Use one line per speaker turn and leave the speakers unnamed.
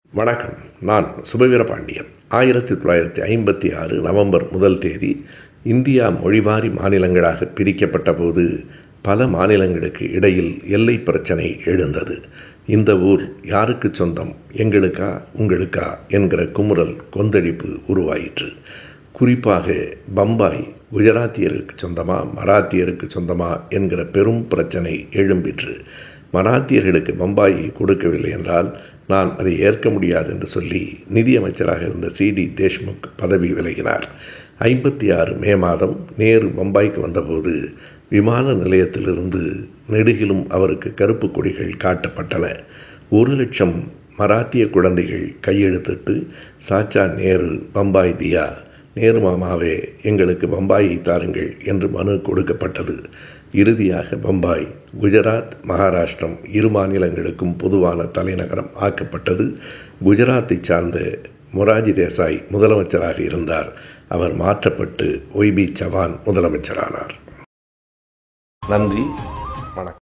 வணக்கம் நான் சுபவீர பாண்டியன் ஆயிரத்தி தொள்ளாயிரத்தி ஐம்பத்தி ஆறு நவம்பர் முதல் தேதி இந்தியா மொழிவாரி மாநிலங்களாக பிரிக்கப்பட்ட போது பல மாநிலங்களுக்கு இடையில் எல்லை பிரச்சனை எழுந்தது இந்த ஊர் யாருக்கு சொந்தம் எங்களுக்கா உங்களுக்கா என்கிற குமுறல் கொந்தளிப்பு உருவாயிற்று குறிப்பாக பம்பாய் குஜராத்தியருக்கு சொந்தமா மராத்தியருக்கு சொந்தமா என்கிற பெரும் பிரச்சனை எழும்பிற்று மராத்தியர்களுக்கு பம்பாயை கொடுக்கவில்லை என்றால் நான் அதை ஏற்க முடியாது என்று சொல்லி நிதியமைச்சராக இருந்த சி டி தேஷ்முக் பதவி விலகினார் ஐம்பத்தி ஆறு மே மாதம் நேரு பம்பாய்க்கு வந்தபோது விமான நிலையத்திலிருந்து நெடுகிலும் அவருக்கு கருப்பு கொடிகள் காட்டப்பட்டன ஒரு லட்சம் மராத்திய குழந்தைகள் கையெழுத்திட்டு சாச்சா நேரு பம்பாய் தியா நேரு மாமாவே எங்களுக்கு பம்பாயை தாருங்கள் என்று மனு கொடுக்கப்பட்டது இறுதியாக பம்பாய் குஜராத் மகாராஷ்டிரம் இரு மாநிலங்களுக்கும் பொதுவான தலைநகரம் ஆக்கப்பட்டது குஜராத்தை சார்ந்த மொராஜி தேசாய் முதலமைச்சராக இருந்தார் அவர் மாற்றப்பட்டு ஒய்பி சவான் முதலமைச்சரானார் நன்றி வணக்கம்